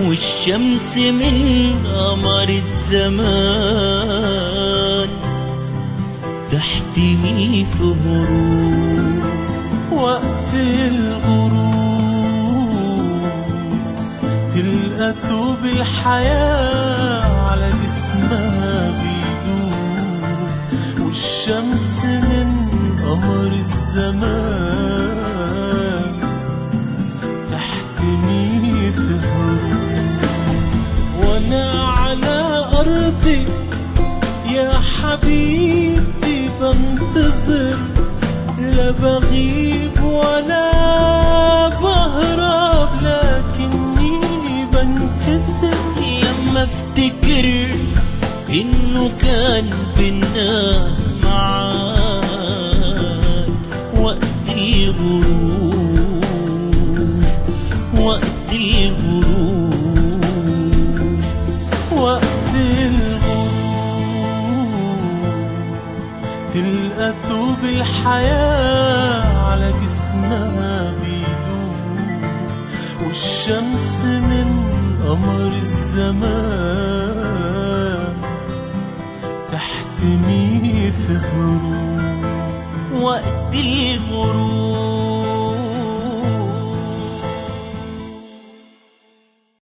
والشمس من قمر الزمان تحتمي في غروب وقت الغروب تلقى توب الحياة على جسمها بيدوب والشمس من قمر الزمان تحتمي في هروب وانا على ارضك يا حبيبتي بنتظر لا بغيب ولا بهرب لكني بنكسر لما افتكر انه كان بينا معاد وقت الغروب وقت الغروب وقت الغروب تلقى توب الحياة على جسمها بيدوب والشمس من قمر الزمان تحتمي في هروب وقت الغروب